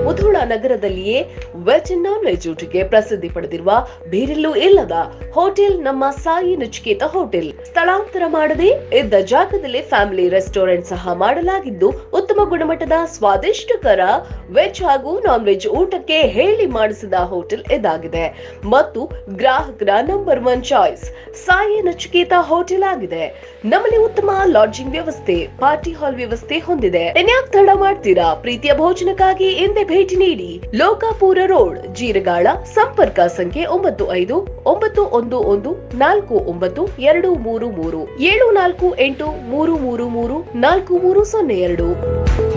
ಮುಧೋಳ ನಗರದಲ್ಲಿಯೇ veg and non veg ಊಟಕ್ಕೆ ಪ್ರಸಿದ್ಧಿ ಪಡೆದಿರುವ ಬೇರೆಲ್ಲೂ ಇಲ್ಲದ ಹೋಟೆಲ್ ನಮ್ಮ ಸಾಯಿ ನಚಿಕೇತ ಹೋಟೆಲ್ ಸ್ಥಳಾಂತರ ಮಾಡದೆ ಇದ್ದ ಜಾಗದಲ್ಲೇ ಫ್ಯಾಮಿಲಿ ರೆಸ್ಟೋರೆಂಟ್ ಸಹ ಮಾಡಲಾಗಿದ್ದು ಉತ್ತಮ ಗುಣಮಟ್ಟದ ಸ್ವಾದಿಷ್ಟಕರ ವೆಜ್ ಹಾಗೂ ನಾನ್ ವೆಜ್ ಊಟಕ್ಕೆ ಹೇಳಿ ಮಾಡಿಸಿದ ಹೋಟೆಲ್ ಇದಾಗಿದೆ ಮತ್ತು ಗ್ರಾಹಕರ number one choice Sai Nachiketa hotel ಆಗಿದೆ ನಮ್ಮಲ್ಲಿ ಉತ್ತಮ ಲಾಡ್ಜಿಂಗ್ ವ್ಯವಸ್ಥೆ ಪಾರ್ಟಿ ಹಾಲ್ ವ್ಯವಸ್ಥೆ ಹೊಂದಿದೆ ಇನ್ಯಾಕ್ ತಡ ಮಾಡ್ತೀರಾ ಪ್ರೀತಿಯ ಭೋಜನಕ್ಕಾಗಿ ಹಿಂದೆ ಭೇಟಿ ನೀಡಿ ಲೋಕಾಪುರ ರೋಡ್ ಜೀರಗಾಳ ಸಂಪರ್ಕ ಸಂಖ್ಯೆ ಒಂಬತ್ತು ಐದು ಒಂಬತ್ತು ಒಂದು ಒಂದು ನಾಲ್ಕು ಒಂಬತ್ತು ಎರಡು ಮೂರು ಮೂರು ಏಳು ನಾಲ್ಕು ಎಂಟು ಮೂರು ಮೂರು ಮೂರು ನಾಲ್ಕು ಮೂರು ಸೊನ್ನೆ ಎರಡು